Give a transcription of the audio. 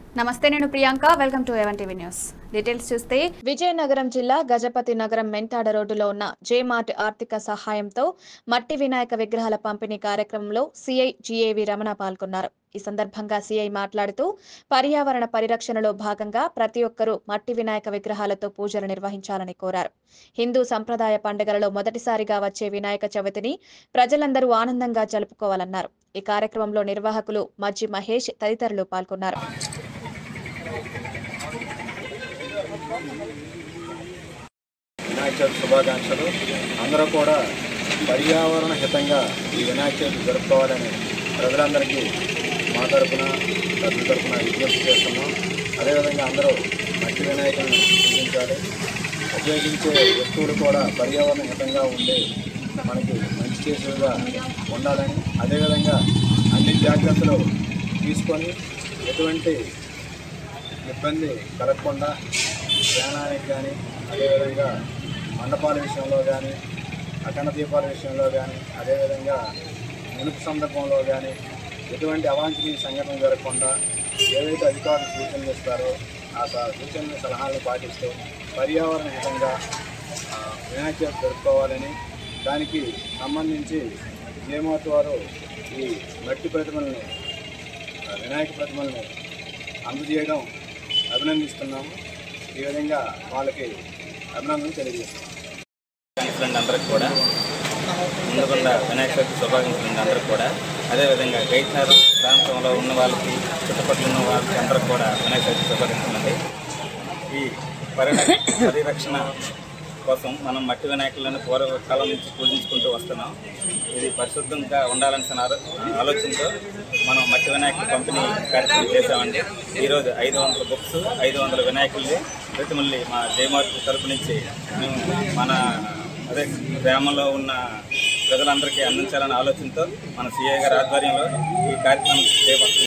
నమస్తే నేను Priyanka welcome to ఎవన్ టీవీ న్యూస్ డీటెయిల్స్ చూస్తే విజయనగరం జిల్లా గజపతి నగరం మెంటాడ రోడ్డులో ఉన్న జేమార్ట్ ఆర్థిక సహాయంతో మట్టి వినాయక విగ్రహాల పంపిణీ కార్యక్రమంలో సిఐ జిఏవి రమణ పాల్గొన్నారు ఈ సందర్భంగా సిఐ మాట్లాడుతూ పర్యావరణ పరిరక్షణలో భాగంగా ప్రతి ఒక్కరూ మట్టి వినాయక విగ్రహాలతో పూజలు నిర్వహించాలని కోరారు హిందూ సంప్రదాయ పండుగలలో మొదటిసారిగా వచ్చే వినాయక చవితిని ప్రజలందరూ ఆనందంగా జరుపుకోవాలన్నారు ఈ కార్యక్రమంలో నిర్వాహకులు మజ్జి మహేష్ తదితరులు పాల్గొన్నారు వినాయక చవితి శుభాకాంక్షలు అందరూ కూడా పర్యావరణ హితంగా ఈ వినాయక చవితి జరుపుకోవాలని ప్రజలందరికీ మా తరపున ప్రజల తరపున విజ్ఞప్తి చేస్తున్నాం అదేవిధంగా అందరూ మట్టి వినాయకులను పూజించాలి ఉపయోగించే వస్తువులు కూడా పర్యావరణ హితంగా ఉండి మనకి మంచి చేసేవిగా ఉండాలని అదేవిధంగా అన్ని జాగ్రత్తలు తీసుకొని ఎటువంటి ఇబ్బంది కలగకుండా ప్రయాణానికి కానీ అదేవిధంగా మండపాల విషయంలో కానీ అఖండ దీపాల విషయంలో కానీ అదేవిధంగా మునుపు సందర్భంలో కానీ ఎటువంటి అవాంఛనీయ సంఘటన జరగకుండా ఏవైతే అధికారులు సూచనలు ఇస్తారో ఆ స- సూచనలు సలహాలను పాటిస్తూ పర్యావరణ హితంగా ఆ, వినాయక చవితి జరుపుకోవాలని దానికి సంబంధించి జేమార్ట్ వారు ఈ మట్టి ప్రతిమల్ని ఆ, వినాయక ప్రతిమల్ని అందజేయడం అభినందిస్తున్నాము ఈ విధంగా వాళ్ళకి అభినందనలు తెలియజేస్తున్నాం ఫ్రెండ్ అందరికి కూడా ముందుకుండా వినాయక చవితి శుభాకాంక్షలు అందరికి కూడా అదేవిధంగా గైట్నర్ ప్రాంతంలో ఉన్న వాళ్ళకి చుట్టుపక్కల ఉన్న వాళ్ళకి అందరికి కూడా వినాయక చవితి శుభాకాంక్షలు ఈ పరిణ పరిరక్షణ కోసం మనం మట్టి వినాయకులను పూర్వకాలం నుంచి పూజించుకుంటూ వస్తున్నాం ఇది పరిశుద్ధంగా ఉండాలన్న ఆలో- ఆలోచనతో మనం మట్టి వినాయకుల పంపిణీ కార్యక్రమం చేశామండి ఈరోజు ఐదు వందల బుక్స్ ఐదు వందల వినాయకుల్ని ప్రతిమల్ని మా జయమార్ట్ తరపు నుంచి మేము మన అదే గ్రామంలో ఉన్న ప్రజలందరికీ అందించాలనే ఆలోచనతో మన సిఐ గారి ఆధ్వర్యంలో ఈ కార్యక్రమం చేపడుతుంది